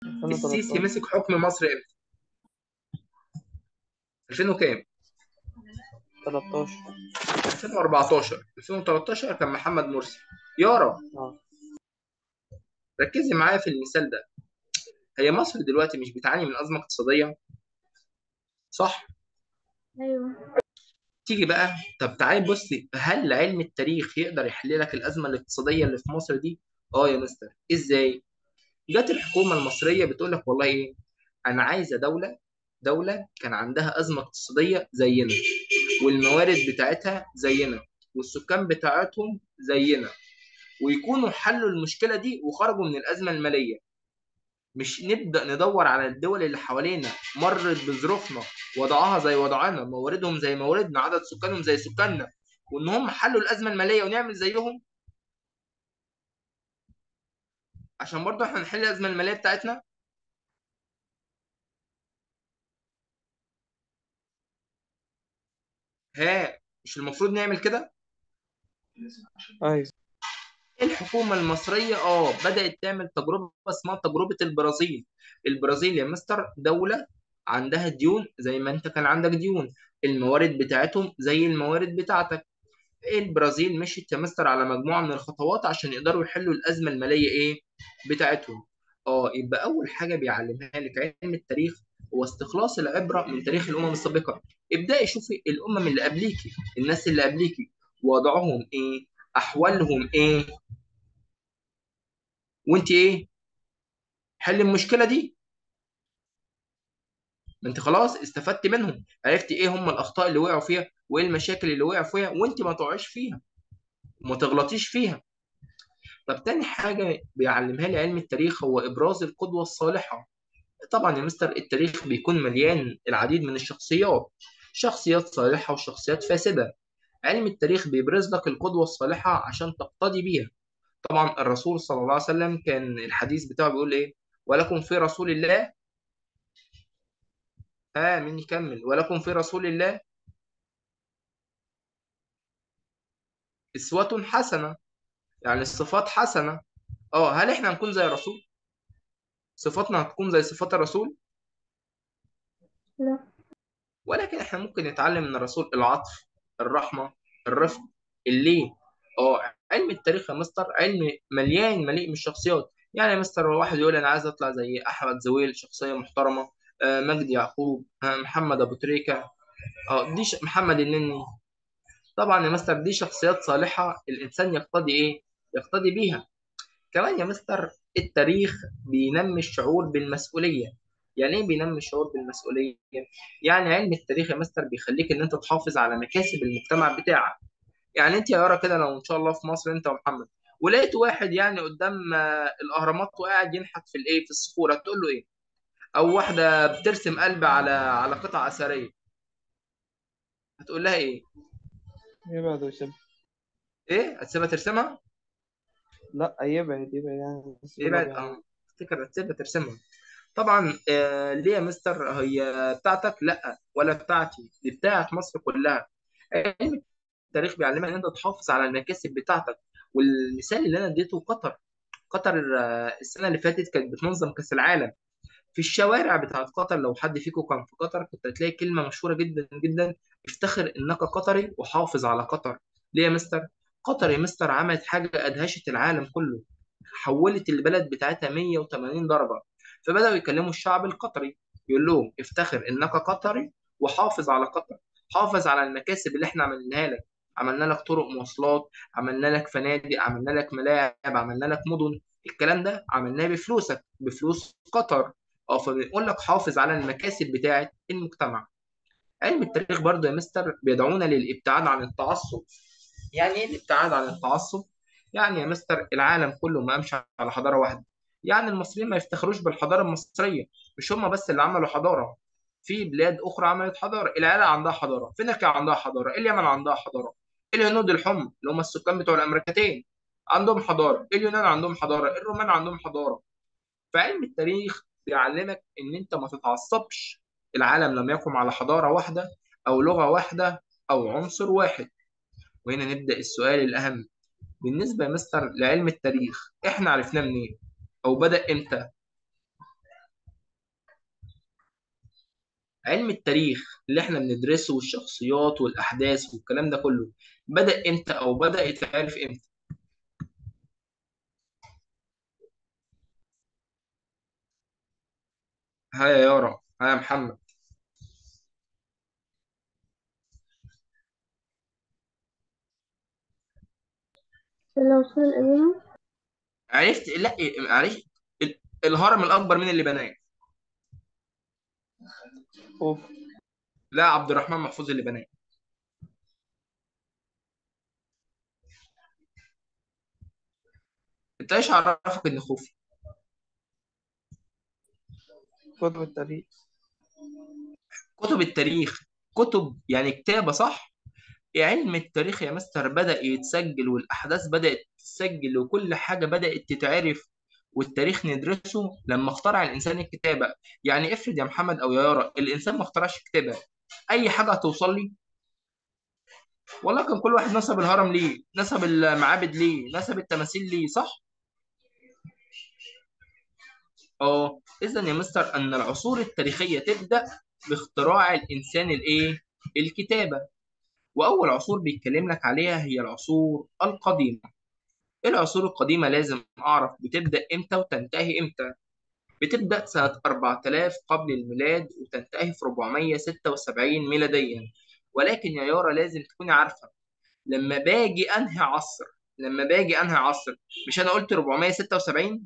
السيسي 2013 مسك حكم مصر امتى 2000 وكام 13 2014 2013 كان محمد مرسي يارا اه ركزي معايا في المثال ده هي مصر دلوقتي مش بتعاني من أزمة اقتصادية صح ايوه تيجي بقى طب تعالي بصي هل علم التاريخ يقدر يحل لك الأزمة الاقتصادية اللي في مصر دي اه يا مستر ازاي جت الحكومة المصرية بتقول لك والله ايه انا عايزة دولة دولة كان عندها أزمة اقتصادية زينا والموارد بتاعتها زينا والسكان بتاعتهم زينا ويكونوا حلوا المشكلة دي وخرجوا من الأزمة المالية مش نبدأ ندور على الدول اللي حوالينا مرت بظروفنا وضعها زي وضعنا مواردهم زي مواردنا عدد سكانهم زي سكاننا وإن هم حلوا الأزمة المالية ونعمل زيهم عشان برضه احنا نحل الأزمة المالية بتاعتنا ها مش المفروض نعمل كده ايوه الحكومة المصرية اه بدأت تعمل تجربة اسمها تجربة البرازيل البرازيل يا مستر دولة عندها ديون زي ما انت كان عندك ديون الموارد بتاعتهم زي الموارد بتاعتك البرازيل مشيت يا مستر على مجموعة من الخطوات عشان يقدروا يحلوا الأزمة المالية ايه بتاعتهم اه يبقى أول حاجة بيعلمها لك علم التاريخ هو استخلاص العبرة من تاريخ الأمم السابقة ابدأي شوفي الأمم اللي قبليكي الناس اللي قبليكي وضعهم ايه أحوالهم ايه وانت ايه حل المشكله دي ما انت خلاص استفدت منهم عرفت ايه هم الاخطاء اللي وقعوا فيها وايه المشاكل اللي وقعوا فيها وانت ما تقعيش فيها وما تغلطيش فيها طب تاني حاجه بيعلمها لي علم التاريخ هو ابراز القدوه الصالحه طبعا يا مستر التاريخ بيكون مليان العديد من الشخصيات شخصيات صالحه وشخصيات فاسده علم التاريخ بيبرز لك القدوه الصالحه عشان تقتدي بيها طبعا الرسول صلى الله عليه وسلم كان الحديث بتاعه بيقول ايه ولكم في رسول الله ها مين يكمل ولكم في رسول الله اسوة حسنة يعني الصفات حسنة اه هل احنا هنكون زي الرسول صفاتنا هتكون زي صفات الرسول لا ولكن احنا ممكن نتعلم من الرسول العطف الرحمة الرفق اللين اه علم التاريخ يا مستر علم مليان مليء من الشخصيات يعني يا مستر واحد يقول انا عايز اطلع زي احمد زويل شخصية محترمة آه، مجدي يعقوب آه، محمد ابو تريكة اه دي ش... محمد النني طبعا يا مستر دي شخصيات صالحة الانسان يقتدي ايه يقتدي بيها كمان يا مستر التاريخ بينمي الشعور بالمسؤولية يعني ايه بينمي الشعور بالمسؤولية يعني علم التاريخ يا مستر بيخليك ان انت تحافظ على مكاسب المجتمع بتاعك يعني انت يا يارا كده لو ان شاء الله في مصر انت ومحمد ولقيت واحد يعني قدام آه، الاهرامات وقاعد ينحت في الايه في الصخوره تقول له ايه او واحده بترسم قلب على على قطع اثريه هتقول لها ايه يبعد ويسيب ايه هتسيبها ترسمها لا يبعد يبعد يعني ايه بقى اه افتكر هتسيبها ترسمها طبعا آه ليه يا مستر هي بتاعتك لا ولا بتاعتي دي بتاعت مصر كلها علم التاريخ بيعلمك ان انت تحافظ على المكاسب بتاعتك والمثال اللي انا اديته قطر قطر آه، السنه اللي فاتت كانت بتنظم كاس العالم في الشوارع بتاعت قطر لو حد فيكم كان في قطر كنت هتلاقي كلمة مشهورة جدا جدا افتخر انك قطري وحافظ على قطر ليه يا مستر؟ قطر يا مستر عملت حاجة أدهشت العالم كله حولت البلد بتاعتها 180 درجة فبدأوا يكلموا الشعب القطري يقول لهم افتخر انك قطري وحافظ على قطر حافظ على المكاسب اللي احنا عملناها لك عملنا لك طرق مواصلات عملنا لك فنادق عملنا لك ملاعب عملنا لك مدن الكلام ده عملناه بفلوسك بفلوس قطر اه فبنقول لك حافظ على المكاسب بتاعه المجتمع علم التاريخ برضه يا مستر بيدعونا للابتعاد عن التعصب يعني ايه الابتعاد عن التعصب يعني يا مستر العالم كله ما قامش على حضاره واحده يعني المصريين ما يفتخروش بالحضاره المصريه مش هم بس اللي عملوا حضاره في بلاد اخرى عملت حضاره العراق عندها حضاره فينيقيا عندها حضاره اليمن عندها حضاره الهنود الحمر اللي هم السكان بتوع الامريكتين عندهم حضاره اليونان عندهم حضاره الرومان عندهم حضاره فعلم التاريخ بيعلمك ان انت ما تتعصبش العالم لم يقم على حضاره واحده او لغه واحده او عنصر واحد وهنا نبدا السؤال الاهم بالنسبه يا مستر لعلم التاريخ احنا عرفناه منين او بدا امتى علم التاريخ اللي احنا بندرسه والشخصيات والأحداث والكلام ده كله بدأ امتى أو بدأ يتعرف امتى ها يا يارا ها يا محمد في العصور القديمة عرفت لا عرفت ال- الهرم الأكبر مين اللي بناه اوف لا عبد الرحمن محفوظ اللي بناه انت ايش عرفك ان خوفي كتب التاريخ كتب التاريخ كتب يعني كتابة صح علم التاريخ يا مستر بدأ يتسجل والأحداث بدأت تتسجل وكل حاجة بدأت تتعرف والتاريخ ندرسه لما اخترع الإنسان الكتابة يعني افرض يا محمد أو يا يارا الإنسان ما اخترعش كتابة أي حاجة هتوصل لي والله كان كل واحد نسب الهرم ليه نسب المعابد ليه نسب التماثيل ليه صح؟ اه إذا يا مستر أن العصور التاريخية تبدأ باختراع الإنسان الإيه؟ الكتابة وأول عصور بيتكلم لك عليها هي العصور القديمة العصور القديمة لازم أعرف بتبدأ إمتى وتنتهي إمتى بتبدأ سنة 4000 قبل الميلاد وتنتهي في 476 ميلاديا ولكن يا يارا لازم تكوني عارفة لما باجي أنهي عصر لما باجي أنهي عصر مش أنا قلت 476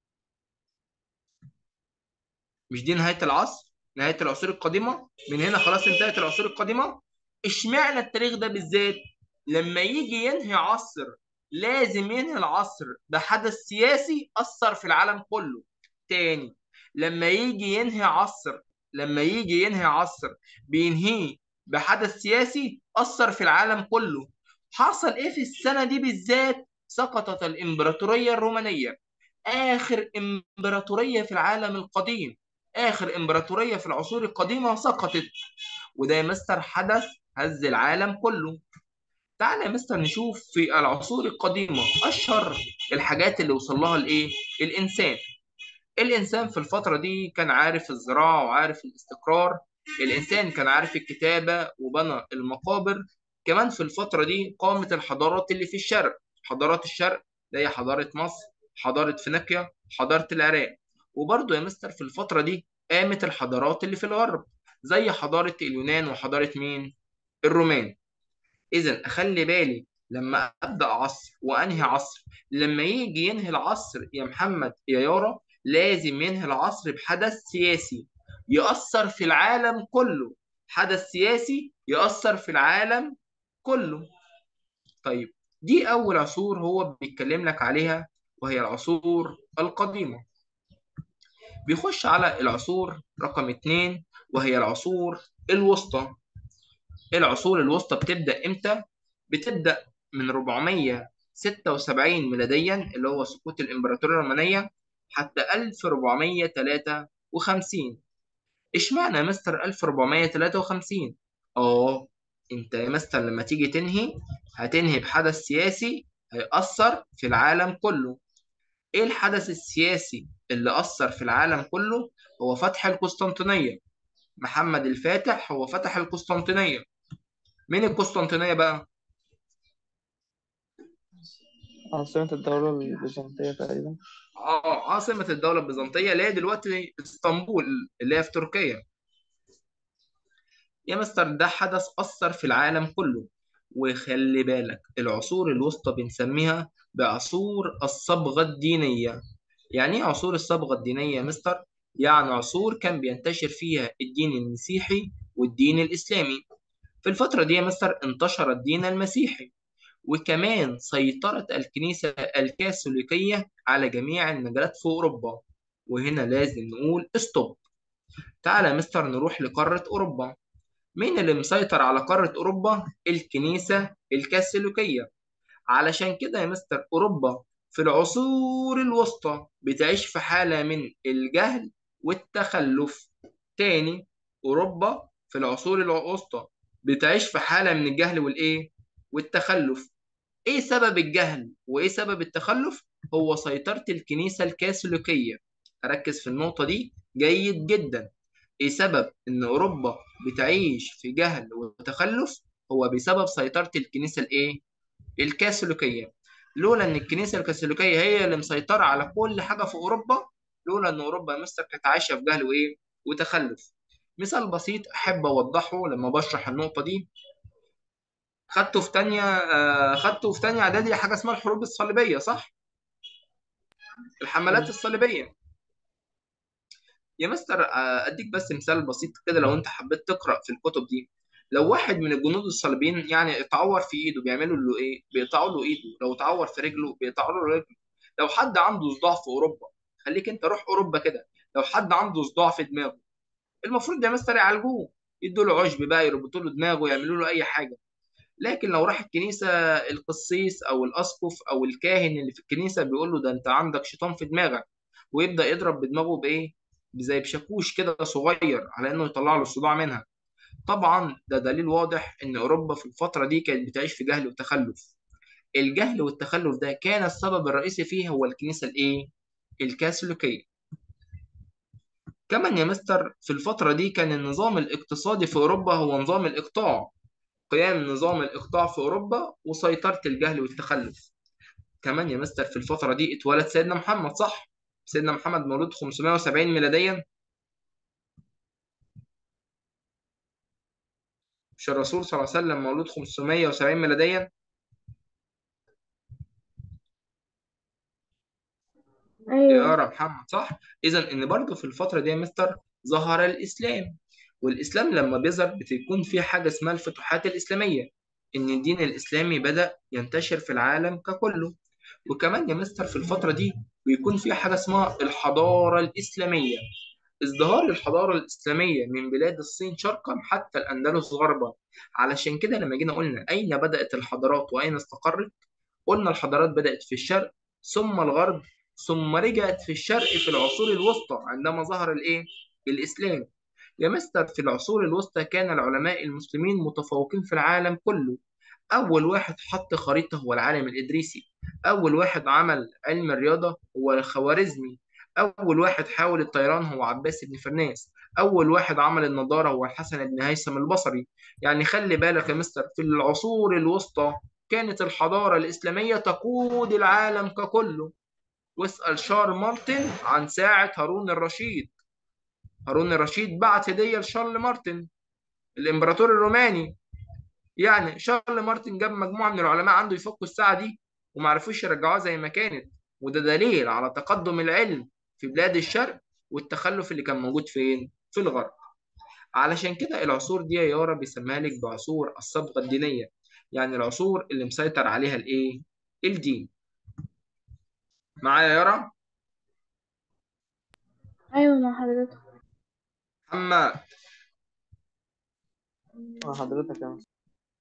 مش دي نهاية العصر نهاية العصور القديمة من هنا خلاص انتهت العصور القديمة اشمعنى التاريخ ده بالذات لما يجي ينهي عصر لازم ينهي العصر بحدث سياسي أثر في العالم كله تاني لما يجي ينهي عصر لما يجي ينهي عصر بينهيه بحدث سياسي أثر في العالم كله حصل إيه في السنة دي بالذات سقطت الإمبراطورية الرومانية آخر إمبراطورية في العالم القديم آخر إمبراطورية في العصور القديمة سقطت وده يا مستر حدث هز العالم كله تعالى يا مستر نشوف في العصور القديمة أشهر الحاجات اللي وصل لها الإيه؟ الإنسان الإنسان في الفترة دي كان عارف الزراعة وعارف الاستقرار الإنسان كان عارف الكتابة وبنى المقابر كمان في الفترة دي قامت الحضارات اللي في الشرق حضارات الشرق اللي هي حضارة مصر حضارة فينيقيا حضارة العراق وبرضه يا مستر في الفترة دي قامت الحضارات اللي في الغرب زي حضارة اليونان وحضارة مين؟ الرومان إذا أخلي بالي لما أبدأ عصر وأنهي عصر لما يجي ينهي العصر يا محمد يا يارا لازم ينهي العصر بحدث سياسي يأثر في العالم كله حدث سياسي يأثر في العالم كله طيب دي أول عصور هو بيتكلم لك عليها وهي العصور القديمة بيخش على العصور رقم اتنين وهي العصور الوسطى العصور الوسطى بتبدأ إمتى؟ بتبدأ من 476 ميلاديا اللي هو سقوط الإمبراطورية الرومانية حتى 1453 اشمعنى يا مستر 1453 اه انت يا مستر لما تيجي تنهي هتنهي بحدث سياسي هيأثر في العالم كله ايه الحدث السياسي اللي أثر في العالم كله هو فتح القسطنطينية محمد الفاتح هو فتح القسطنطينية مين القسطنطينية بقى عاصمة الدولة البيزنطية تقريبا اه عاصمة الدولة البيزنطية اللي هي دلوقتي اسطنبول اللي هي في تركيا يا مستر ده حدث أثر في العالم كله وخلي بالك العصور الوسطى بنسميها بعصور الصبغة الدينية يعني ايه عصور الصبغة الدينية يا مستر؟ يعني عصور كان بينتشر فيها الدين المسيحي والدين الإسلامي في الفترة دي يا مستر انتشر الدين المسيحي وكمان سيطرت الكنيسة الكاثوليكية على جميع المجالات في أوروبا وهنا لازم نقول استوب تعالى يا مستر نروح لقارة أوروبا مين اللي مسيطر على قارة أوروبا؟ الكنيسة الكاثوليكية علشان كده يا مستر أوروبا في العصور الوسطى بتعيش في حالة من الجهل والتخلف تاني أوروبا في العصور الوسطى بتعيش في حالة من الجهل والإيه؟ والتخلف إيه سبب الجهل وإيه سبب التخلف؟ هو سيطرة الكنيسة الكاثوليكية أركز في النقطة دي جيد جدا ايه سبب ان اوروبا بتعيش في جهل وتخلف هو بسبب سيطرة الكنيسة الايه الكاثوليكية لولا ان الكنيسة الكاثوليكية هي اللي مسيطرة على كل حاجة في اوروبا لولا ان اوروبا يا مستر كانت عايشة في جهل وايه وتخلف مثال بسيط احب اوضحه لما بشرح النقطة دي خدته في تانية آه، خدته في تانية اعدادي حاجة اسمها الحروب الصليبية صح الحملات الصليبية يا مستر آه، اديك بس مثال بسيط كده لو انت حبيت تقرا في الكتب دي لو واحد من الجنود الصليبيين يعني اتعور في ايده بيعملوا له ايه بيقطعوا له ايده لو اتعور في رجله بيقطعوا له رجله لو حد عنده صداع في اوروبا خليك انت روح اوروبا كده لو حد عنده صداع في دماغه المفروض يا مستر يعالجوه يدوا له عشب بقى يربطوا له دماغه يعملوا له اي حاجه لكن لو راح الكنيسه القسيس او الاسقف او الكاهن اللي في الكنيسه بيقول له ده انت عندك شيطان في دماغك ويبدا يضرب بدماغه بايه زي بشاكوش كده صغير على انه يطلع له الصداع منها طبعا ده دليل واضح ان اوروبا في الفتره دي كانت بتعيش في جهل وتخلف الجهل والتخلف ده كان السبب الرئيسي فيه هو الكنيسه الايه الكاثوليكيه كمان يا مستر في الفتره دي كان النظام الاقتصادي في اوروبا هو نظام الاقطاع قيام نظام الاقطاع في اوروبا وسيطره الجهل والتخلف كمان يا مستر في الفتره دي اتولد سيدنا محمد صح سيدنا محمد مولود 570 ميلاديا مش الرسول صلى الله عليه وسلم مولود 570 ميلاديا أيوة يقرا محمد صح اذا ان برضه في الفتره دي يا مستر ظهر الاسلام والاسلام لما بيظهر بتكون في حاجه اسمها الفتوحات الاسلاميه ان الدين الاسلامي بدا ينتشر في العالم ككله وكمان يا مستر في الفتره دي بيكون في حاجه اسمها الحضاره الاسلاميه ازدهار الحضاره الاسلاميه من بلاد الصين شرقا حتى الاندلس غربا علشان كده لما جينا قلنا اين بدات الحضارات واين استقرت قلنا الحضارات بدات في الشرق ثم الغرب ثم رجعت في الشرق في العصور الوسطى عندما ظهر الايه الاسلام يا مستر في العصور الوسطى كان العلماء المسلمين متفوقين في العالم كله أول واحد حط خريطة هو العالم الإدريسي أول واحد عمل علم الرياضة هو الخوارزمي أول واحد حاول الطيران هو عباس بن فرناس أول واحد عمل النضارة هو الحسن بن هيثم البصري يعني خلي بالك يا مستر في العصور الوسطى كانت الحضارة الإسلامية تقود العالم ككله واسأل شارل مارتن عن ساعة هارون الرشيد هارون الرشيد بعت هدية لشارل مارتن الإمبراطور الروماني يعني شارل مارتن جاب مجموعة من العلماء عنده يفكوا الساعة دي وما عرفوش يرجعوها زي ما كانت وده دليل على تقدم العلم في بلاد الشرق والتخلف اللي كان موجود فين؟ في الغرب علشان كده العصور دي يا يارا بيسميها لك بعصور الصبغة الدينية يعني العصور اللي مسيطر عليها الايه؟ الدين معايا يا يارا؟ أيوة مع حضرتك محمد مع حضرتك يا مستر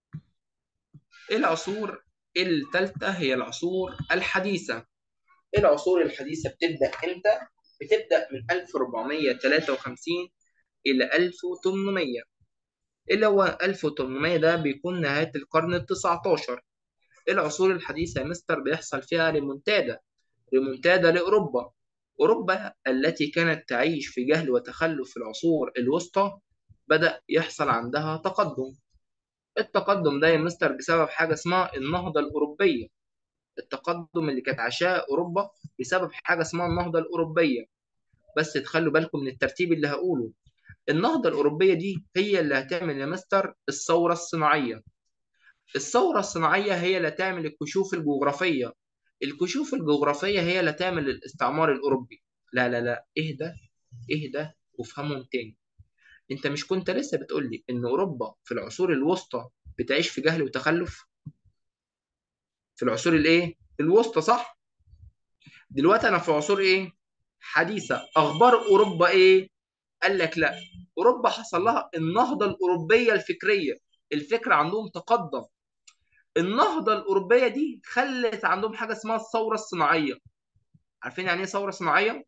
العصور الثالثة هي العصور الحديثة العصور الحديثة بتبدأ امتى؟ بتبدأ من 1453 إلى 1800 اللي هو 1800 ده بيكون نهاية القرن ال 19 العصور الحديثة يا مستر بيحصل فيها ريمونتادا ريمونتادا لأوروبا أوروبا التي كانت تعيش في جهل وتخلف في العصور الوسطى بدأ يحصل عندها تقدم التقدم ده يا مستر بسبب حاجة اسمها النهضة الأوروبية التقدم اللي كانت عاشاه أوروبا بسبب حاجة اسمها النهضة الأوروبية بس تخلوا بالكم من الترتيب اللي هقوله النهضة الأوروبية دي هي اللي هتعمل يا مستر الثورة الصناعية الثورة الصناعية هي اللي تعمل الكشوف الجغرافية الكشوف الجغرافية هي اللي تعمل الاستعمار الأوروبي لا لا لا اهدى اهدى وافهمهم تاني انت مش كنت لسه بتقول لي ان اوروبا في العصور الوسطى بتعيش في جهل وتخلف في العصور الايه الوسطى صح دلوقتي انا في عصور ايه حديثه اخبار اوروبا ايه قال لك لا اوروبا حصل لها النهضه الاوروبيه الفكريه الفكر عندهم تقدم النهضه الاوروبيه دي خلت عندهم حاجه اسمها الثوره الصناعيه عارفين يعني ايه ثوره صناعيه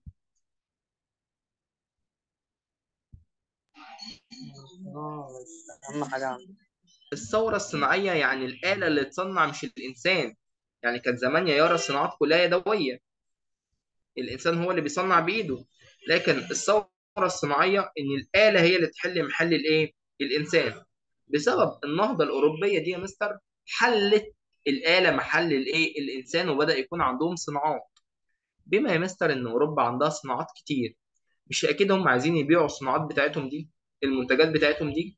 اه أهم حاجة عندي الثوره الصناعيه يعني الاله اللي تصنع مش الانسان يعني كانت زمان يا يارا الصناعات كلها يدويه الانسان هو اللي بيصنع بايده لكن الثوره الصناعيه ان الاله هي اللي تحل محل الايه الانسان بسبب النهضه الاوروبيه دي يا مستر حلت الاله محل الايه الانسان وبدا يكون عندهم صناعات بما يا مستر ان اوروبا عندها صناعات كتير مش اكيد هم عايزين يبيعوا الصناعات بتاعتهم دي المنتجات بتاعتهم دي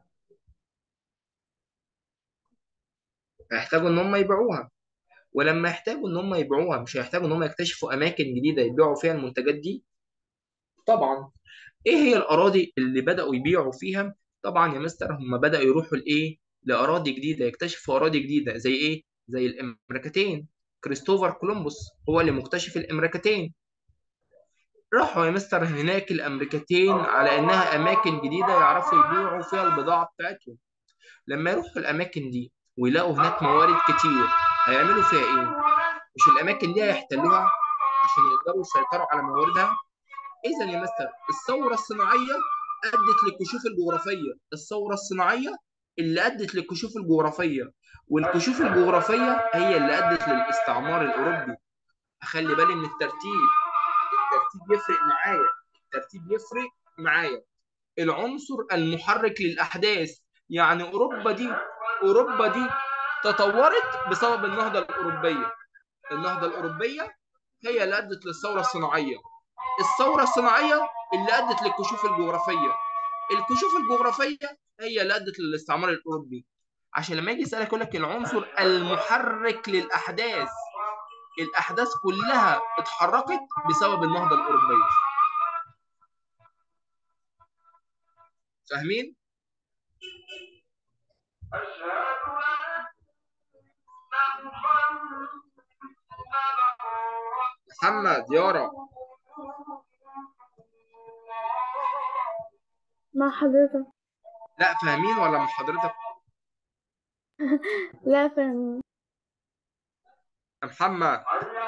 هيحتاجوا ان هم يبيعوها ولما يحتاجوا ان هم يبيعوها مش هيحتاجوا ان هم يكتشفوا اماكن جديده يبيعوا فيها المنتجات دي طبعا ايه هي الاراضي اللي بداوا يبيعوا فيها طبعا يا مستر هم بداوا يروحوا لايه لاراضي جديده يكتشفوا اراضي جديده زي ايه زي الامريكتين كريستوفر كولومبوس هو اللي مكتشف الامريكتين راحوا يا مستر هناك الامريكتين على انها اماكن جديده يعرفوا يبيعوا فيها البضاعه بتاعتهم لما يروحوا الاماكن دي ويلاقوا هناك موارد كتير هيعملوا فيها ايه مش الاماكن دي هيحتلوها عشان يقدروا يسيطروا على مواردها اذا يا مستر الثوره الصناعيه ادت للكشوف الجغرافيه الثوره الصناعيه اللي ادت للكشوف الجغرافيه والكشوف الجغرافيه هي اللي ادت للاستعمار الاوروبي اخلي بالي من الترتيب الترتيب يفرق معايا الترتيب يفرق معايا العنصر المحرك للاحداث يعني اوروبا دي اوروبا دي تطورت بسبب النهضه الاوروبيه النهضه الاوروبيه هي اللي ادت للثوره الصناعيه الثوره الصناعيه اللي ادت للكشوف الجغرافيه الكشوف الجغرافيه هي اللي ادت للاستعمار الاوروبي عشان لما يجي يسالك يقول لك العنصر المحرك للاحداث الاحداث كلها اتحركت بسبب النهضه الاوروبيه فاهمين محمد يارا مع حضرتك لا فاهمين ولا مش حضرتك لا فاهم يا محمد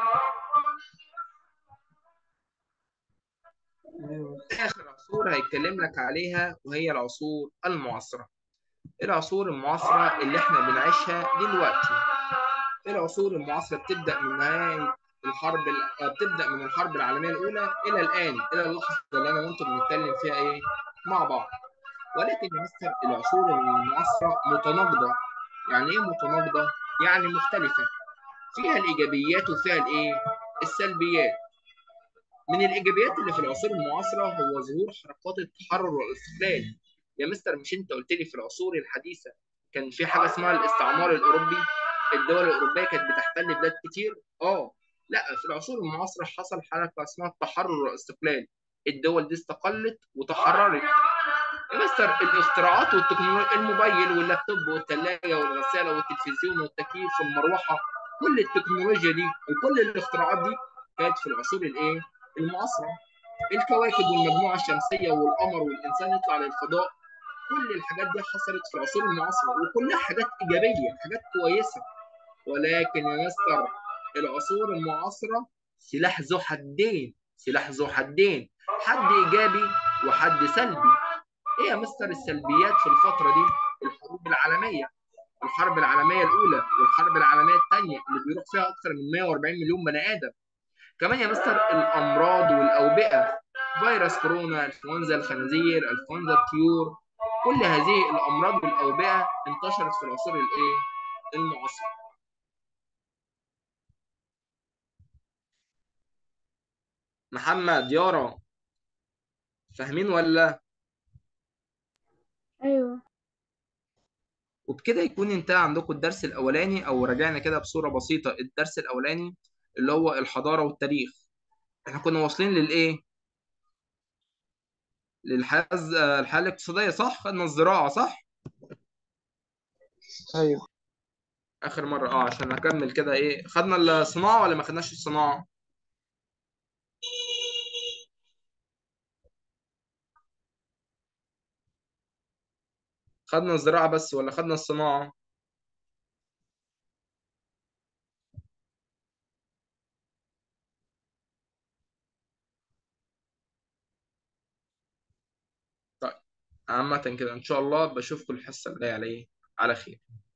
ايوه اخر عصور هيتكلم لك عليها وهي العصور المعاصره العصور المعاصره اللي احنا بنعيشها دلوقتي العصور المعاصره بتبدا من نهايه الحرب ال- آه، بتبدا من الحرب العالميه الاولى الى الان الى اللحظه اللي انا وانتم بنتكلم فيها ايه مع بعض ولكن يا مستر العصور المعاصره متناقضه يعني ايه متناقضه يعني مختلفه فيها الايجابيات وفيها الايه السلبيات من الايجابيات اللي في العصور المعاصره هو ظهور حركات التحرر والاستقلال يا مستر مش انت قلت لي في العصور الحديثه كان في حاجه اسمها الاستعمار الاوروبي الدول الاوروبيه كانت بتحتل بلاد كتير اه لا في العصور المعاصره حصل حركه اسمها التحرر والاستقلال الدول دي استقلت وتحررت يا مستر الاختراعات والتكنولوجيا الموبايل واللابتوب والثلاجه والغساله والتلفزيون والتكييف والمروحه كل التكنولوجيا دي وكل الاختراعات دي كانت في العصور الايه المعاصره الكواكب والمجموعه الشمسيه والقمر والانسان يطلع للفضاء كل الحاجات دي حصلت في العصور المعاصره وكلها حاجات ايجابيه حاجات كويسه ولكن يا مستر العصور المعاصره سلاح ذو حدين سلاح ذو حدين حد ايجابي وحد سلبي ايه يا مستر السلبيات في الفتره دي الحروب العالميه الحرب العالميه الاولى والحرب العالميه الثانيه اللي بيروح فيها اكثر من 140 مليون بني ادم كمان يا مستر الامراض والاوبئه فيروس كورونا انفلونزا الخنازير انفلونزا الطيور كل هذه الامراض والاوبئه انتشرت في العصور الايه المعاصره محمد يارا فاهمين ولا ايوه وبكده يكون انتهى عندكم الدرس الاولاني او رجعنا كده بصوره بسيطه الدرس الاولاني اللي هو الحضاره والتاريخ احنا كنا واصلين للايه للحياه الز- آه، الحياه الاقتصاديه صح خدنا الزراعه صح ايوه اخر مره اه عشان اكمل كده ايه خدنا الصناعه ولا ما خدناش الصناعه خدنا الزراعه بس ولا خدنا الصناعه طيب عامه كده ان شاء الله بشوفكم الحصه الجايه على ايه على خير